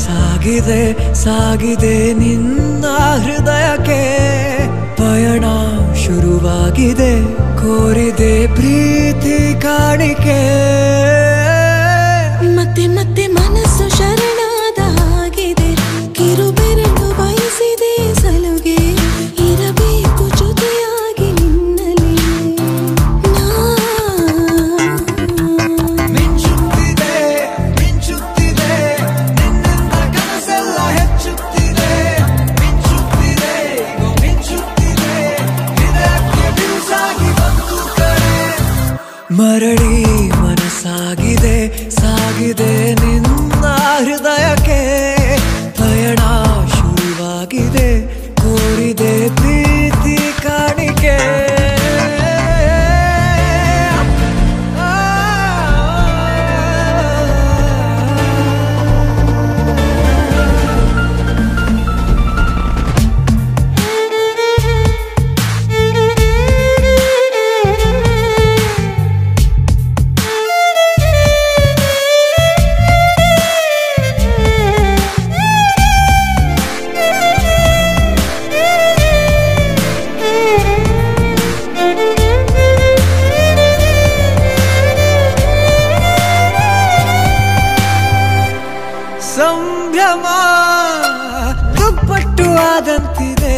ಸಾಗಿದೆ ಸಾಗಿದೆ ನಿನ್ನ ಹೃದಯಕ್ಕೆ ಪಯಣ ಶುರುವಾಗಿದೆ ಕೋರಿದೆ ಪ್ರೀತಿ ಕಾಣಿಕೆ ಮತ್ತೆ ಮತ್ತೆ ಮನಸ್ಸು ಶರಣಾದ ಹಾಗಿದೆ ಕಿರುಬೆರಳು ಬಯಸಿದೆ ಸಲುಗೆ ಇರಬೇಕು ಜೊತೆಯಾಗಿ ನಿನ್ನಲಿ ನಾ ಮಿಂಚುತ್ತಿದೆ ಮಿಂಚುತ್ತಿದೆ ನಿನ್ನಿಂದ ಕನಸೆಲ್ಲ ಹೆಚ್ಚುತ್ತಿದೆ ಮಿಂಚುತ್ತಿದೆ ಇದು ಮಿಂಚುತ್ತಿದೆ ಹೃದಯಕ್ಕೆ ಬಿರುಸಾಗಿ ಬಂತು ಕರೆ ಮರಳಿ ಮನಸ್ಸಾಗಿದೆ ಸಾಗಿದೆ ನಿನ್ನ ಹೃದಯಕ್ಕೆ ಪಯಣ ಶುರುವಾಗಿದೆ ಕೋರಿದೆ ಪ್ರೀತಿ ಕಾಣಿಕೆ ಸಂಭ್ರಮ ದುಪ್ಪಟ್ಟು ಆದಂತಿದೆ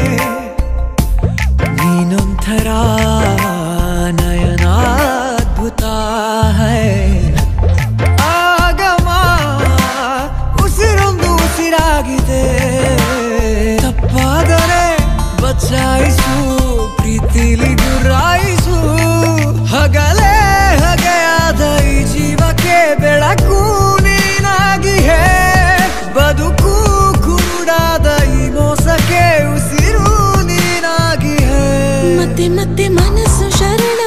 ನೀನೊಂಥರ ನಯನಾದ್ಭುತ ಹೈ ಆಗಮ ಉಸಿರೊಂದು ಉಸಿರಾಗಿದೆ ತಪ್ಪಾದರೆ ಬಚಾಯಿಸು ಪ್ರೀತಿಲಿ ಗುರಾಯಿಸು ಹಗಲೇ ಹಗೆಯಾದ ಈ ಜೀವಕ್ಕೆ ಬೆಳಕು ನೀನಾಗಿ ಹೇ ಬದುಕು ಕೂಡಾದ ಈ ಮೋಸಕ್ಕೆ ಉಸಿರು ನೀನಾಗಿ ಹೇ ಮತ್ತೆ ಮತ್ತೆ ಮನಸ್ಸು ಶರಣ